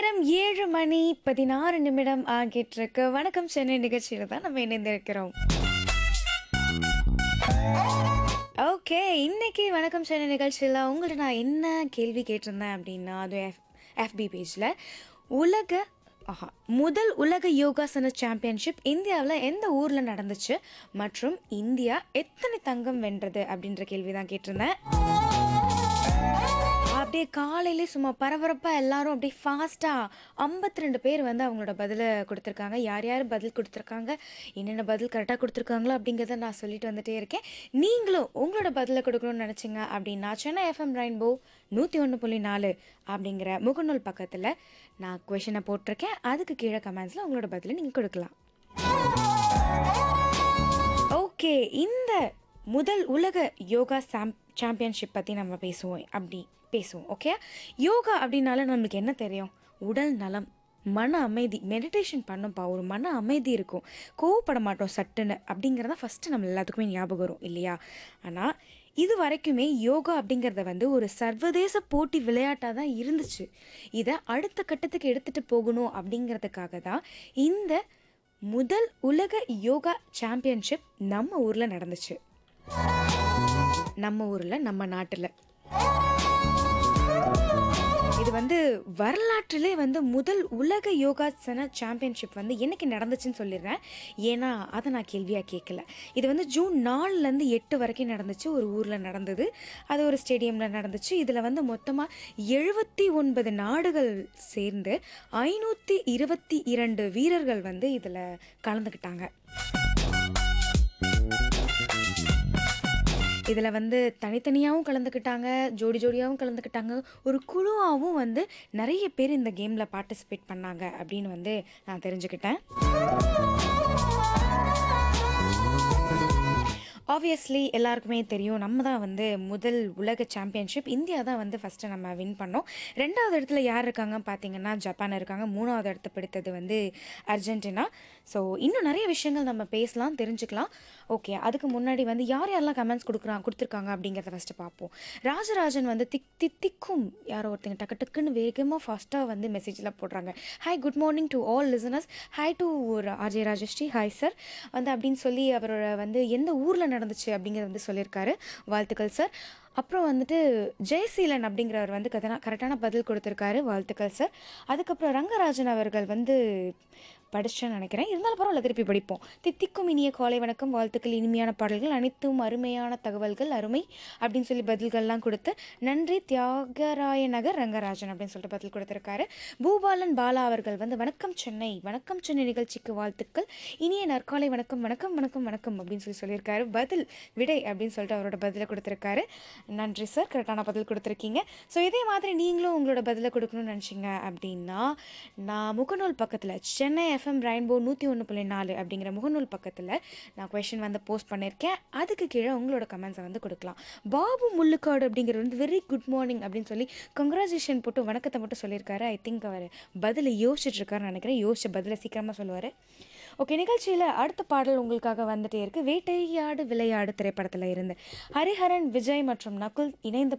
நேரம் ஏழு மணி பதினாறு நிமிடம் ஆகிட்டு இருக்கு வணக்கம் சென்னை நிகழ்ச்சியில தான் நம்ம இணைந்திருக்கிறோம் ஓகே இன்னைக்கு வணக்கம் சென்னை நிகழ்ச்சியில் உங்கள்ட்ட நான் என்ன கேள்வி கேட்டிருந்தேன் அப்படின்னா அது எஃப் எஃபி பேஜில் உலக ஆஹா முதல் உலக யோகாசன சாம்பியன்ஷிப் இந்தியாவில் எந்த ஊரில் நடந்துச்சு மற்றும் இந்தியா எத்தனை தங்கம் வென்றது அப்படின்ற கேள்வி தான் கேட்டிருந்தேன் அப்படியே காலையிலே சும்மா பரபரப்பாக எல்லாரும் அப்படியே ஃபாஸ்ட்டாக ஐம்பத்தி ரெண்டு பேர் வந்து அவங்களோட பதிலை கொடுத்துருக்காங்க யார் யார் பதில் கொடுத்துருக்காங்க என்னென்ன பதில் கரெக்டாக கொடுத்துருக்காங்களோ அப்படிங்கிறத நான் சொல்லிட்டு வந்துட்டே இருக்கேன் நீங்களும் உங்களோட பதிலை கொடுக்கணும்னு நினச்சிங்க அப்படின்னா சென்னை எஃப்எம் ரெயின்போ நூற்றி ஒன்று புள்ளி நாலு அப்படிங்கிற முகநூல் பக்கத்தில் நான் கொஷனை போட்டிருக்கேன் அதுக்கு கீழே கமெண்ட்ஸில் உங்களோட பதிலை நீங்கள் கொடுக்கலாம் ஓகே இந்த முதல் உலக யோகா சாம் சாம்பியன்ஷிப் பற்றி நம்ம பேசுவோம் அப்படி பேசுவோம் ஓகே யோகா அப்படின்னால நம்மளுக்கு என்ன தெரியும் உடல் நலம் மன அமைதி மெடிடேஷன் பண்ணோம்ப்பா ஒரு மன அமைதி இருக்கும் கோவப்பட மாட்டோம் சட்டுன்னு அப்படிங்கிறத ஃபஸ்ட்டு நம்ம எல்லாத்துக்குமே ஞாபகம் வரும் இல்லையா ஆனால் இது வரைக்குமே யோகா அப்படிங்கிறத வந்து ஒரு சர்வதேச போட்டி விளையாட்டாக தான் இருந்துச்சு இதை அடுத்த கட்டத்துக்கு எடுத்துகிட்டு போகணும் அப்படிங்கிறதுக்காக தான் இந்த முதல் உலக யோகா சாம்பியன்ஷிப் நம்ம ஊரில் நடந்துச்சு நம்ம ஊரில் நம்ம நாட்டில் இது வந்து வரலாற்றிலே வந்து முதல் உலக யோகாசன சாம்பியன்ஷிப் வந்து என்னைக்கு நடந்துச்சுன்னு சொல்லிடுறேன் ஏன்னா அதை நான் கேள்வியாக கேட்கல இது வந்து ஜூன் நாலுலேருந்து எட்டு வரைக்கும் நடந்துச்சு ஒரு ஊரில் நடந்தது அது ஒரு ஸ்டேடியமில் நடந்துச்சு இதில் வந்து மொத்தமாக எழுபத்தி ஒன்பது நாடுகள் சேர்ந்து ஐநூற்றி இருபத்தி இரண்டு வீரர்கள் வந்து இதில் கலந்துக்கிட்டாங்க இதில் வந்து தனித்தனியாகவும் கலந்துக்கிட்டாங்க ஜோடி ஜோடியாகவும் கலந்துக்கிட்டாங்க ஒரு குழுவாகவும் வந்து நிறைய பேர் இந்த கேமில் பார்ட்டிசிபேட் பண்ணாங்க அப்படின்னு வந்து நான் தெரிஞ்சுக்கிட்டேன் ஆப்வியஸ்லி எல்லாருக்குமே தெரியும் நம்ம தான் வந்து முதல் உலக சாம்பியன்ஷிப் இந்தியா தான் வந்து ஃபஸ்ட்டு நம்ம வின் பண்ணோம் ரெண்டாவது இடத்துல யார் இருக்காங்க பார்த்தீங்கன்னா ஜப்பான் இருக்காங்க மூணாவது இடத்த பிடித்தது வந்து அர்ஜென்டினா ஸோ இன்னும் நிறைய விஷயங்கள் நம்ம பேசலாம் தெரிஞ்சுக்கலாம் ஓகே அதுக்கு முன்னாடி வந்து யார் யாரெல்லாம் கமெண்ட்ஸ் கொடுக்குறாங்க கொடுத்துருக்காங்க அப்படிங்கிறத ஃபஸ்ட்டு பார்ப்போம் ராஜராஜன் வந்து திக் திக் திக்கும் யாரோ ஒருத்தங்க டக்கு டக்குன்னு வேகமாக ஃபாஸ்ட்டாக வந்து மெசேஜில் போடுறாங்க hi good morning to all listeners hi to Ajay Rajasree hi sir வந்து அப்படின்னு சொல்லி அவரோட வந்து எந்த ஊரில் நடந்துச்சு அப்படிங்கிறத வந்து சொல்லியிருக்காரு வாழ்த்துக்கள் சார் அப்புறம் வந்துட்டு ஜெயசீலன் அப்படிங்கிறவர் வந்து கதனா கரெக்டான பதில் கொடுத்துருக்காரு வாழ்த்துக்கள் சார் அதுக்கப்புறம் ரங்கராஜன் அவர்கள் வந்து படிச்சேன்னு நினைக்கிறேன் இருந்தாலும் பரவாயில்ல திருப்பி படிப்போம் தித்திக்கும் இனிய காலை வணக்கம் வாழ்த்துக்கள் இனிமையான பாடல்கள் அனைத்தும் அருமையான தகவல்கள் அருமை அப்படின்னு சொல்லி பதில்கள்லாம் கொடுத்து நன்றி தியாகராய நகர் ரங்கராஜன் அப்படின்னு சொல்லிட்டு பதில் கொடுத்துருக்காரு பூபாலன் பாலா அவர்கள் வந்து வணக்கம் சென்னை வணக்கம் சென்னை நிகழ்ச்சிக்கு வாழ்த்துக்கள் இனிய நற்காலை வணக்கம் வணக்கம் வணக்கம் வணக்கம் அப்படின்னு சொல்லி சொல்லியிருக்காரு பதில் விடை அப்படின்னு சொல்லிட்டு அவரோட பதிலை கொடுத்துருக்காரு நன்றி சார் கரெக்டான பதில் கொடுத்துருக்கீங்க ஸோ இதே மாதிரி நீங்களும் உங்களோட பதிலை கொடுக்கணும்னு நினச்சிங்க அப்படின்னா நான் முகநூல் பக்கத்தில் சென்னை எஃப்எம் ரெயின்போ நூற்றி ஒன்று புள்ளி நாலு அப்படிங்கிற முகநூல் பக்கத்தில் நான் கொஷின் வந்து போஸ்ட் பண்ணியிருக்கேன் அதுக்கு கீழே உங்களோட கமெண்ட்ஸை வந்து கொடுக்கலாம் பாபு முள்ளுக்காடு அப்படிங்கிறது வந்து வெரி குட் மார்னிங் அப்படின்னு சொல்லி கங்க்ராச்சுலேஷன் போட்டு வணக்கத்தை மட்டும் சொல்லியிருக்காரு ஐ திங்க் அவர் பதிலை யோசிச்சுட்டு இருக்காருன்னு நினைக்கிறேன் யோசிச்ச பதிலை சீக்கிரமாக சொல்லுவார் ஓகே நிகழ்ச்சியில் அடுத்த பாடல் உங்களுக்காக வந்துட்டே இருக்கு வேட்டையாடு விளையாடு திரைப்படத்தில் இருந்து ஹரிஹரன் விஜய் மற்றும் நகுல் இணைந்து